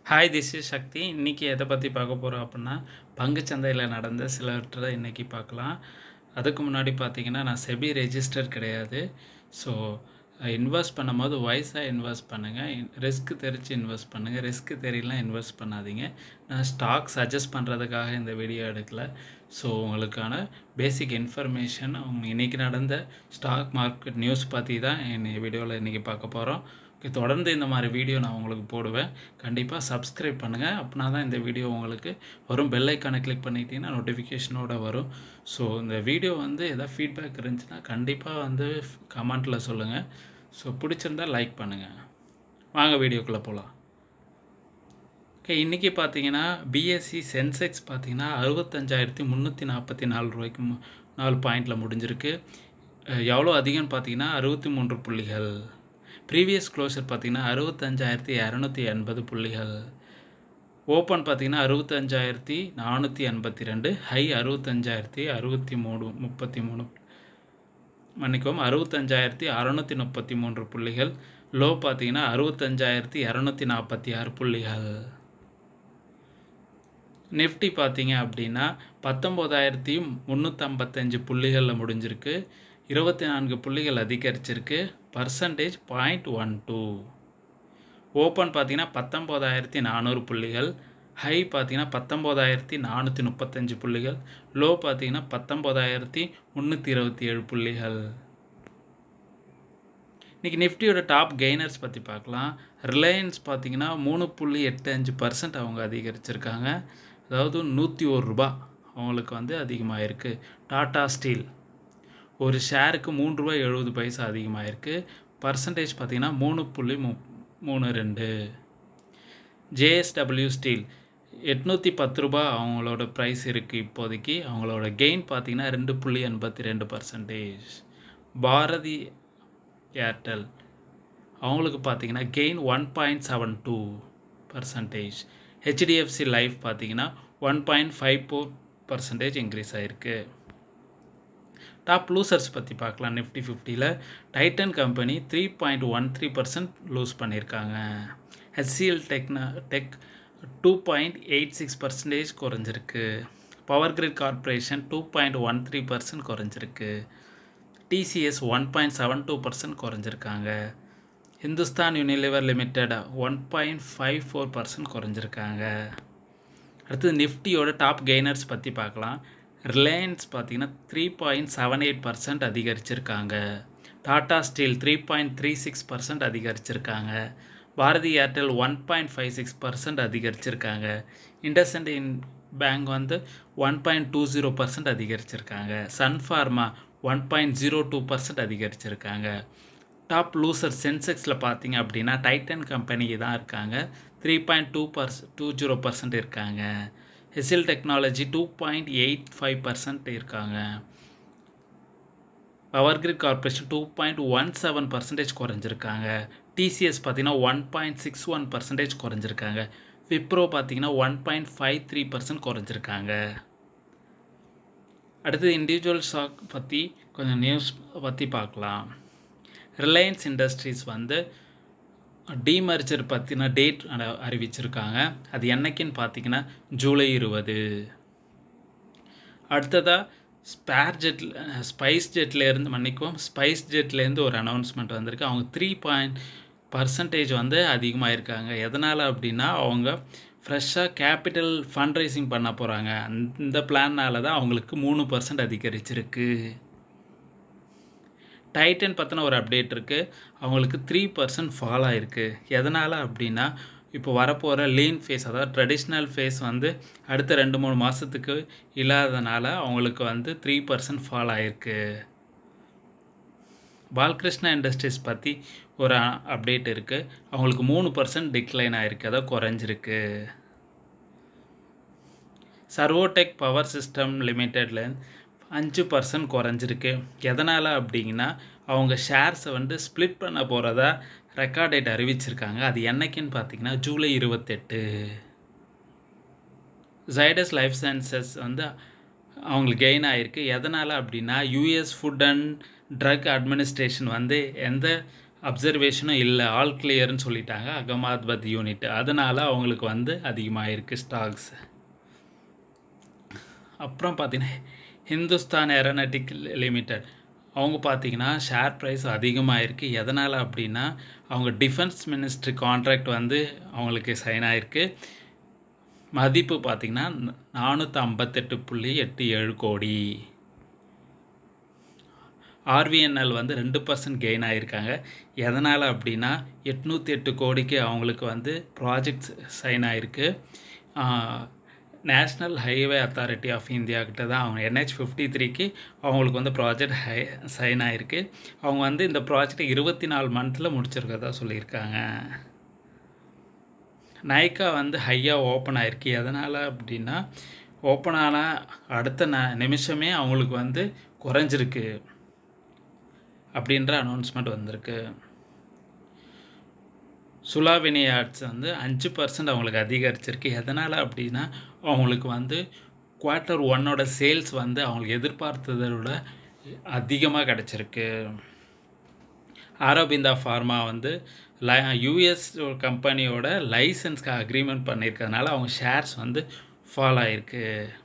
hi this is சக்தி இன்றைக்கி எதை பற்றி பார்க்க போகிறோம் அப்படின்னா பங்குச்சந்தையில் நடந்த சிலவற்றை இன்றைக்கி பார்க்கலாம் அதுக்கு முன்னாடி பார்த்தீங்கன்னா நான் செபி ரெஜிஸ்டர் கிடையாது ஸோ இன்வெஸ்ட் பண்ணும்போது வயசாக இன்வெஸ்ட் பண்ணுங்கள் ரிஸ்க் தெரிஞ்சு இன்வெஸ்ட் பண்ணுங்கள் ரிஸ்க் தெரியலாம் இன்வெஸ்ட் பண்ணாதீங்க நான் ஸ்டாக் சஜஸ்ட் பண்ணுறதுக்காக இந்த வீடியோ எடுக்கல ஸோ உங்களுக்கான பேசிக் இன்ஃபர்மேஷன் அவங்க இன்றைக்கி நடந்த ஸ்டாக் மார்க்கெட் நியூஸ் பற்றி தான் என் வீடியோவில் இன்றைக்கி பார்க்க போகிறோம் ஓகே தொடர்ந்து இந்த மாதிரி வீடியோ நான் உங்களுக்கு போடுவேன் கண்டிப்பாக சப்ஸ்கிரைப் பண்ணுங்கள் அப்படின்னா தான் இந்த வீடியோ உங்களுக்கு வரும் பெல் ஐக்கானை கிளிக் பண்ணிட்டீங்கன்னா நோட்டிஃபிகேஷனோட வரும் ஸோ இந்த வீடியோ வந்து எதாவது ஃபீட்பேக் இருந்துச்சுன்னா கண்டிப்பாக வந்து கமெண்ட்டில் சொல்லுங்கள் ஸோ பிடிச்சிருந்தா லைக் பண்ணுங்கள் வாங்க வீடியோக்குள்ளே போகலாம் ஓகே இன்றைக்கி பார்த்தீங்கன்னா பிஎஸ்சி சென்செக்ஸ் பார்த்தீங்கன்னா அறுபத்தஞ்சாயிரத்தி முந்நூற்றி நாற்பத்தி நாலு ரூபாய்க்கு மு- நாலு பாயிண்டில் முடிஞ்சிருக்கு அஹ் எவ்வளோ அதிகம்னு பார்த்தீங்கன்னா அறுபத்தி மூன்று புள்ளிகள் ப்ரீவியஸ் க்ளோசர் பார்த்தீங்கன்னா அறுபத்தஞ்சாயிரத்தி இரநூத்தி எண்பது புள்ளிகள் ஓப்பன் பார்த்தீங்கன்னா அறுபத்தஞ்சாயிரத்தி நானூற்றி எண்பத்தி ரெண்டு ஹை அறுபத்தஞ்சாயிரத்தி அறுபத்தி மூணு முப்பத்தி மூணு மன்னிக்கவும் அறுபத்தஞ்சாயிரத்தி அறநூற்றி முப்பத்தி மூன்று புள்ளிகள் லோ பார்த்தீங்கன்னா அறுபத்தஞ்சாயிரத்தி இரநூத்தி நாற்பத்தி ஆறு புள்ளிகள் நிஃப்டி பார்த்தீங்க அப்படின்னா பத்தொம்போதாயிரத்தி முந்நூற்றம்பத்தஞ்சு புள்ளிகளில் முடிஞ்சிருக்கு இருபத்தி நான்கு புள்ளிகள் அதிகரிச்சிருக்கு percentage point one two open பார்த்தீங்கன்னா பத்தொம்போதாயிரத்தி நானூறு புள்ளிகள் ஹை பார்த்தீங்கன்னா பத்தொம்போதாயிரத்தி நானூற்றி முப்பத்தஞ்சு புள்ளிகள் லோ பார்த்தீங்கன்னா பத்தொம்போதாயிரத்தி முந்நூற்றி இருபத்தி ஏழு புள்ளிகள் இன்றைக்கி நிஃப்டியோட டாப் கெய்னர்ஸ் பற்றி பார்க்கலாம் ரிலையன்ஸ் பார்த்தீங்கன்னா மூணு புள்ளி எட்டு அஞ்சு பர்சன்ட் அவங்க அதிகரிச்சிருக்காங்க அதாவது நூற்றி ஒரு ரூபா அவங்களுக்கு வந்து அதிகமாக இருக்குது டாடா ஸ்டீல் ஒரு ஷேருக்கு மூணு ரூபாய் எழுபது பைசா அதிகமாக இருக்குது பர்சன்டேஜ் பார்த்தீங்கன்னா மூணு புள்ளி மு மூணு ரெண்டு ஜேஎஸ்டபிள்யூ ஸ்டீல் எட்நூற்றி பத்து ரூபா அவங்களோட ப்ரைஸ் இருக்குது இப்போதைக்கு அவங்களோட கெயின் பார்த்தீங்கன்னா ரெண்டு புள்ளி எண்பத்தி ரெண்டு பர்சன்டேஜ் பாரதி ஏர்டெல் அவங்களுக்கு பார்த்தீங்கன்னா gain one point seven two percentage HDFC life பார்த்தீங்கன்னா one point five four percentage increase ஆகிருக்கு டாப் லூசர்ஸ் பற்றி பார்க்கலாம் நிஃப்டி ஃபிஃப்டியில் Titan company three point one three percent loss பண்ணியிருக்காங்க ஹெச்சிஎல் டெக்னா tech two point eight six percentage குறைஞ்சிருக்கு power grid corporation two point one three percent குறைஞ்சிருக்கு TCS one point seven two percent குறைஞ்சிருக்காங்க Hindustan Unilever limited one point five four percent குறைஞ்சிருக்காங்க அடுத்தது நிஃப்டியோட top gainers பற்றி பார்க்கலாம் ரிலையன்ஸ் பார்த்தீங்கன்னா three point seven eight percent அதிகரிச்சிருக்காங்க Tata steel three point three six percent அதிகரிச்சிருக்காங்க Bharti Airtel one point five six percent அதிகரிச்சிருக்காங்க இண்டஸ்இண்ட் இன் பேங்க் வந்து one point two zero percent அதிகரிச்சிருக்காங்க Sun Pharma one point zero two percent அதிகரிச்சிருக்காங்க top loser சென்செக்ஸில் பார்த்தீங்க அப்படின்னா Titan company தான் இருக்காங்க three point two per two zero percent இருக்காங்க HCL technology two point eight five percent இருக்காங்க power grid corporation two point one seven percentage குறைஞ்சிருக்காங்க TCS பார்த்தீங்கன்னா one point six one percentage குறைஞ்சிருக்காங்க விப்ரோ பார்த்தீங்கன்னா one point five three percent குறைஞ்சிருக்காங்க அடுத்தது individual stock பற்றி கொஞ்சம் நியூஸ் பற்றி பார்க்கலாம் ரிலையன்ஸ் இண்டஸ்ட்ரீஸ் வந்து டீமர்ஜர் பற்றின டேட் அறிவிச்சிருக்காங்க அது என்னைக்குன்னு பார்த்தீங்கன்னா ஜூலை இருபது அடுத்ததாக ஸ்பேர் ஜெட்டில் ஸ்பைஸ் ஜெட்லேருந்து மன்னிக்குவோம் ஸ்பைஸ் ஜெட்லேருந்து ஒரு அனௌன்ஸ்மெண்ட் வந்திருக்கு அவங்க த்ரீ பாயிண்ட் பர்சன்டேஜ் வந்து அதிகமாக இருக்காங்க எதனால் அப்படின்னா அவங்க ஃப்ரெஷ்ஷாக கேபிட்டல் ஃபண்ட் ரைசிங் பண்ண போகிறாங்க அந்த பிளான்னால தான் அவங்களுக்கு மூணு பர்சன்ட் அதிகரிச்சிருக்கு டைட்டன் பற்றின ஒரு அப்டேட் இருக்குது அவங்களுக்கு த்ரீ பர்சன்ட் ஃபால் ஆகிருக்கு எதனால் அப்படின்னா இப்போ வரப்போகிற லீன் ஃபேஸ் அதாவது ட்ரெடிஷ்னல் ஃபேஸ் வந்து அடுத்த ரெண்டு மூணு மாதத்துக்கு இல்லாதனால அவங்களுக்கு வந்து த்ரீ பர்சன்ட் ஃபால் ஆகிருக்கு பாலகிருஷ்ணா இண்டஸ்ட்ரீஸ் பற்றி ஒரு அப்டேட் இருக்குது அவங்களுக்கு மூணு பர்சன்ட் டிக்ளைன் ஆகிருக்கு அதாவது குறைஞ்சிருக்கு சர்வோடெக் பவர் சிஸ்டம் லிமிட்டெடில் அஞ்சு பர்சன்ட் குறைஞ்சிருக்கு எதனால் அப்படிங்கன்னா அவங்க ஷேர்ஸை வந்து ஸ்ப்ளிட் பண்ண போகிறதா ரெக்கார்ட் டேட் அறிவிச்சிருக்காங்க அது என்னைக்குன்னு பார்த்தீங்கன்னா ஜூலை இருபத்தெட்டு ஜைடஸ் லைஃப் சயின்சஸ் வந்து அவங்களுக்கு கெயின் ஆகிருக்கு எதனால் அப்படின்னா US food and drug administration வந்து எந்த அப்சர்வேஷனும் இல்லை ஆல் கிளியர்னு சொல்லிட்டாங்க அகமாபாத் யூனிட் அதனால் அவங்களுக்கு வந்து அதிகமாக இருக்குது ஸ்டாக்ஸ் அப்புறம் பார்த்தீங்கன்னா ஹிந்துஸ்தான் ஏரோநாட்டிக் லிமிடெட் அவங்க பார்த்தீங்கன்னா ஷேர் ப்ரைஸ் அதிகமாக இருக்குது எதனால் அப்படின்னா அவங்க டிஃபென்ஸ் மினிஸ்ட்ரி கான்ட்ராக்ட் வந்து அவங்களுக்கு சைன் ஆகிருக்கு மதிப்பு பார்த்திங்கன்னா நானூற்றி ஐம்பத்தெட்டு புள்ளி எட்டு ஏழு கோடி ஆர்விஎன்எல் வந்து ரெண்டு பர்சன்ட் கெயின் ஆகியிருக்காங்க எதனால் அப்படின்னா எட்நூற்றி எட்டு கோடிக்கு அவங்களுக்கு வந்து ப்ராஜெக்ட் சைன் ஆகிருக்கு national highway authority of India கிட்ட தான் அவங்க என்ஹெச் ஃபிஃப்டி த்ரீக்கு அவங்களுக்கு வந்து ப்ராஜெக்ட் ஹை சைன் ஆகிருக்கு அவங்க வந்து இந்த ப்ராஜெக்டை இருபத்தி நாலு மந்த்தில் முடிச்சிருக்கதா சொல்லியிருக்காங்க நைக்கா வந்து ஹையாக ஓப்பன் ஆகிருக்கு எதனால் அப்படின்னா ஓப்பன் ஆனால் அடுத்த ந நிமிஷமே அவங்களுக்கு வந்து குறைஞ்சிருக்கு அப்படின்ற அனௌன்ஸ்மெண்ட் வந்திருக்கு சுலாவினி ஆர்ட்ஸ் வந்து அஞ்சு பர்சன்ட் அவங்களுக்கு அதிகரிச்சிருக்கு எதனால் அப்படின்னா அவங்களுக்கு வந்து குவார்ட்டர் ஒன்னோட சேல்ஸ் வந்து அவங்களுக்கு எதிர்பார்த்ததை விட அதிகமாக கிடச்சிருக்கு ஆரோபிந்தா ஃபார்மா வந்து லை யூஎஸ் கம்பெனியோட லைசன்ஸ்க்கு அக்ரிமெண்ட் பண்ணியிருக்கிறதுனால அவங்க ஷேர்ஸ் வந்து ஃபால் ஆகிருக்கு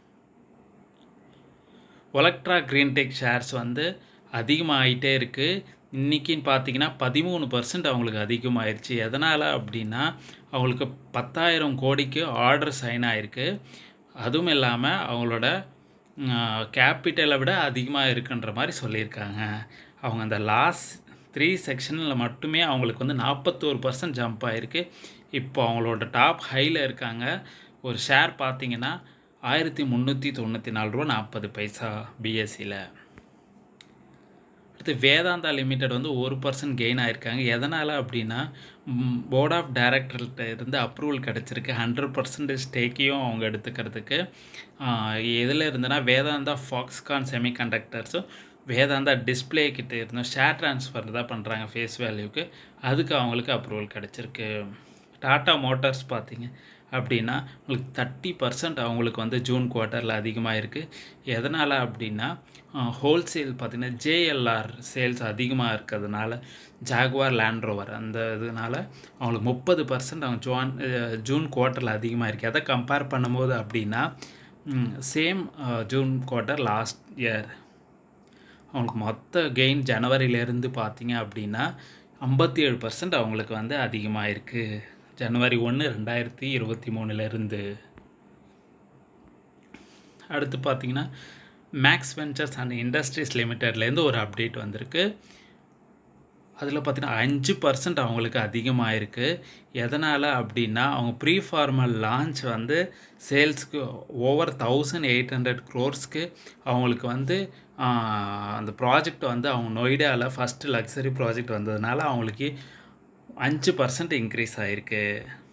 ஒலக்ட்ரா க்ரீன்டெக் ஷேர்ஸ் வந்து அதிகமாகிட்டே இருக்குது இன்றைக்கின்னு பார்த்தீங்கன்னா பதிமூணு பர்சன்ட் அவங்களுக்கு அதிகமாகிருச்சு எதனால் அப்படின்னா அவங்களுக்கு பத்தாயிரம் கோடிக்கு ஆர்டர் சைன் ஆகிருக்கு அதுவும் இல்லாமல் அவங்களோட கேபிட்டலை விட அதிகமாக இருக்குன்ற மாதிரி சொல்லியிருக்காங்க அவங்க அந்த லாஸ்ட் த்ரீ செக்ஷனில் மட்டுமே அவங்களுக்கு வந்து நாற்பத்தோரு பர்சன்ட் ஜம்ப் ஆகிருக்கு இப்போ அவங்களோட டாப் ஹையில் இருக்காங்க ஒரு ஷேர் பார்த்தீங்கன்னா ஆயிரத்தி முந்நூற்றி தொண்ணூற்றி நாலு ரூபா நாற்பது பைசா பிஎஸ்சியில் அடுத்து வேதாந்தா லிமிடெட் வந்து ஒரு பர்சன்ட் கெயின் ஆகிருக்காங்க எதனால் அப்படின்னா போர்ட் ஆஃப் டைரக்டர்கிட்ட இருந்து அப்ரூவல் கிடச்சிருக்கு ஹண்ட்ரட் பர்சன்டேஜ் ஸ்டேக்கையும் அவங்க எடுத்துக்கிறதுக்கு எதில் இருந்துன்னா வேதாந்தா ஃபாக்ஸ்கான் செமிகண்டக்டர்ஸும் வேதாந்தா டிஸ்பிளே கிட்ட இருந்தோம் ஷேர் ட்ரான்ஸ்ஃபர் தான் பண்ணுறாங்க ஃபேஸ் வேல்யூக்கு அதுக்கு அவங்களுக்கு அப்ரூவல் கிடச்சிருக்கு டாட்டா மோட்டார்ஸ் பார்த்தீங்க அப்படின்னா உங்களுக்கு தேர்ட்டி பர்சன்ட் அவங்களுக்கு வந்து ஜூன் குவார்ட்டரில் அதிகமாக இருக்குது எதனால் அப்படின்னா ஹோல்சேல் பார்த்திங்கன்னா ஜேஎல்ஆர் சேல்ஸ் அதிகமாக இருக்கிறதுனால ஜாகுவார் லேண்ட் ரோவர் அந்த இதனால் அவங்களுக்கு முப்பது பர்சன்ட் அவங்க ஜுவான் ஜூன் குவார்ட்டரில் அதிகமாக இருக்குது எதை கம்பேர் பண்ணும்போது அப்படின்னா same June quarter last year அவங்களுக்கு மொத்த கெயின் ஜனவரியிலேருந்து பார்த்தீங்க அப்படின்னா ஐம்பத்தி ஏழு பர்சன்ட் அவங்களுக்கு வந்து அதிகமாக இருக்குது ஜனவரி ஒன்று ரெண்டாயிரத்தி இருபத்தி மூணுலேருந்து அடுத்து பார்த்தீங்கன்னா மேக்ஸ் வெஞ்சர்ஸ் அண்ட் இண்டஸ்ட்ரீஸ் லிமிட்டட்லேருந்து ஒரு அப்டேட் வந்திருக்கு அதில் பார்த்தீங்கன்னா அஞ்சு பர்சன்ட் அவங்களுக்கு அதிகமாக இருக்குது எதனால் அப்படின்னா அவங்க ப்ரீ ஃபார்மல் லான்ச் வந்து சேல்ஸ்க்கு ஓவர் தௌசண்ட் எயிட் ஹண்ட்ரட் க்ரோர்ஸ்க்கு அவங்களுக்கு வந்து அந்த ப்ராஜெக்ட் வந்து அவங்க நொய்டாவில் ஃபஸ்ட்டு லக்ஸரி ப்ராஜெக்ட் வந்ததுனால அவங்களுக்கு அஞ்சு பர்சன்ட் இன்க்ரீஸ் ஆகிருக்கு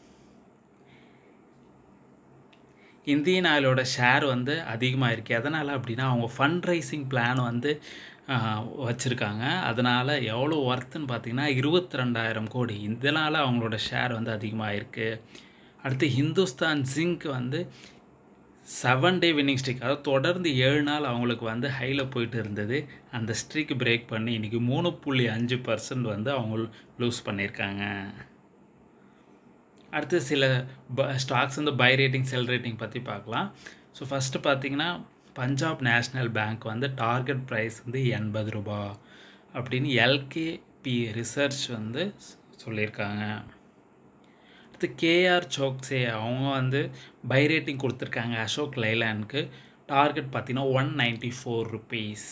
இந்தியன் ஆயிலோட ஷேர் வந்து அதிகமாக இருக்குது எதனால் அப்படின்னா அவங்க ஃபண்ட் ரைசிங் பிளான் வந்து வச்சுருக்காங்க அதனால் எவ்வளோ ஒர்த்துன்னு பார்த்தீங்கன்னா இருபத்தி ரெண்டாயிரம் கோடி இதனால் அவங்களோட ஷேர் வந்து அதிகமாக இருக்குது அடுத்து ஹிந்துஸ்தான் ஜிங்க் வந்து செவன் டே வின்னிங் ஸ்ட்ரீக் அதாவது தொடர்ந்து ஏழு நாள் அவங்களுக்கு வந்து ஹையில் போயிட்டு இருந்தது அந்த ஸ்ட்ரீக் பிரேக் பண்ணி இன்றைக்கி மூணு புள்ளி அஞ்சு பர்சன்ட் வந்து அவங்க லூஸ் பண்ணியிருக்காங்க அடுத்து சில ப ஸ்டாக்ஸ் வந்து பை ரேட்டிங் செல் ரேட்டிங் பற்றி பார்க்கலாம் ஸோ ஃபஸ்ட்டு பார்த்தீங்கன்னா பஞ்சாப் நேஷ்னல் பேங்க் வந்து டார்கெட் ப்ரைஸ் வந்து எண்பது ரூபா அப்படின்னு எல்கேபி ரிசர்ச் வந்து சொல்லியிருக்காங்க அடுத்து கேஆர் சோக்ஸே அவங்க வந்து பை ரேட்டிங் கொடுத்துருக்காங்க அசோக் லைலானுக்கு டார்கெட் பார்த்தீங்கன்னா ஒன் நைன்ட்டி ஃபோர் ருபீஸ்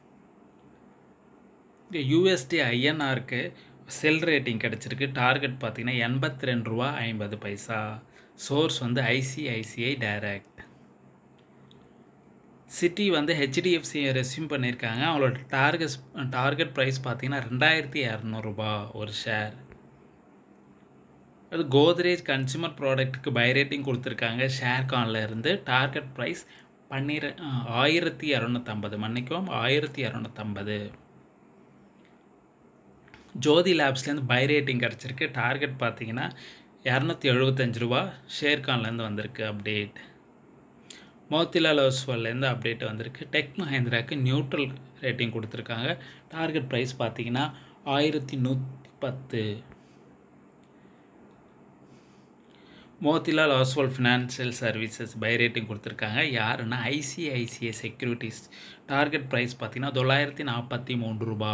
இந்த யூஎஸ்டி ஐஎன்ஆருக்கு செல் ரேட்டிங் கிடச்சிருக்கு டார்கெட் பார்த்தீங்கன்னா எண்பத்தி ரெண்டு ரூபா ஐம்பது பைசா சோர்ஸ் வந்து ஐசிஐசிஐ டைரக்ட் சிட்டி வந்து ஹெச்டிஎஃப்சியை ரெஸ்யூம் பண்ணியிருக்காங்க அவங்களோட டார்கெட் டார்கெட் ப்ரைஸ் பார்த்தீங்கன்னா ரெண்டாயிரத்தி இரநூறுபா ஒரு ஷேர் அது கோத்ரேஜ் கன்சியூமர் ப்ராடக்ட்டுக்கு பை ரேட்டிங் கொடுத்துருக்காங்க ஷேர் கானில் இருந்து டார்கெட் ப்ரைஸ் பன்னிர ஆயிரத்தி இரநூத்தம்பது மன்னிக்கும் ஆயிரத்தி இரநூத்தம்பது ஜோதி லேப்ஸ்லேருந்து பை ரேட்டிங் கிடச்சிருக்கு டார்கெட் பார்த்தீங்கன்னா இரநூத்தி எழுபத்தஞ்சு ரூபா ஷேர்கான்லேருந்து வந்திருக்கு அப்டேட் மோத்திலால் ஓஸ்வால்லேருந்து அப்டேட் வந்திருக்கு டெக் மஹேந்திராக்கு நியூட்ரல் ரேட்டிங் கொடுத்துருக்காங்க டார்கெட் ப்ரைஸ் பார்த்தீங்கன்னா ஆயிரத்தி நூ பத்து Motilal Oswal financial services buy rating கொடுத்துருக்காங்க யாருன்னா ஐசிஐசிஐ செக்யூரிட்டிஸ் டார்கெட் ப்ரைஸ் பார்த்தீங்கன்னா தொள்ளாயிரத்தி நாற்பத்தி மூன்று ரூபா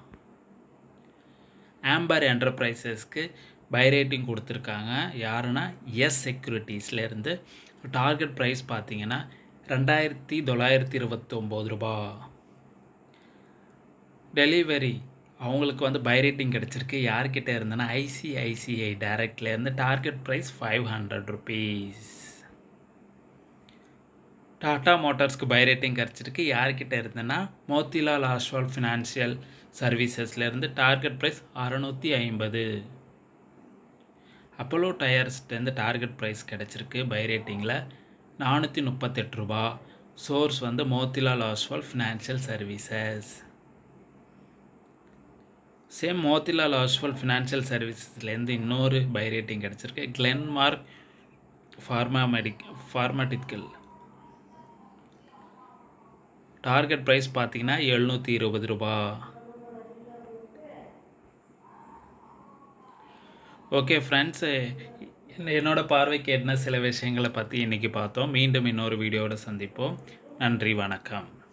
ஆம்பர் என்டர்பிரைசஸ்க்கு பை ரேட்டிங் கொடுத்துருக்காங்க யாருன்னா எஸ் செக்யூரிட்டிஸ்லேருந்து டார்கெட் ப்ரைஸ் பார்த்தீங்கன்னா ரெண்டாயிரத்தி தொள்ளாயிரத்தி இருபத்தொம்போது ரூபா டெலிவரி அவங்களுக்கு வந்து பை ரேட்டிங் கிடச்சிருக்கு யார்கிட்ட இருந்தனா ஐசிஐசிஐ டைரக்ட்லேருந்து target price five hundred rupees Tata மோட்டார்ஸ்க்கு பை ரேட்டிங் கிடச்சிருக்கு யார்கிட்ட இருந்தனா மோத்திலால் ஆஸ்வால் ஃபினான்ஷியல் சர்வீசஸ்லேருந்து டார்கெட் ப்ரைஸ் அறநூற்றி ஐம்பது அப்போலோ டயர்ஸ்லேருந்து டார்கெட் ப்ரைஸ் கிடச்சிருக்கு பை ரேட்டிங்கில் நானூற்றி முப்பத்தெட்டு ரூபா சோர்ஸ் வந்து Motilal Oswal financial services same Motilal Oswal financial சர்வீசஸ்லேருந்து இன்னொரு பை ரேட்டிங் கிடச்சிருக்கு Glenmark pharma medic pharmaceutical target price பார்த்தீங்கன்னா எழுநூற்றி இருபது ரூபா ஓகே ஃப்ரெண்ட்ஸ் என்னோட பார்வைக்கு என்ன சில விஷயங்களை பற்றி இன்றைக்கி பார்த்தோம் மீண்டும் இன்னொரு வீடியோவோட சந்திப்போம் நன்றி வணக்கம்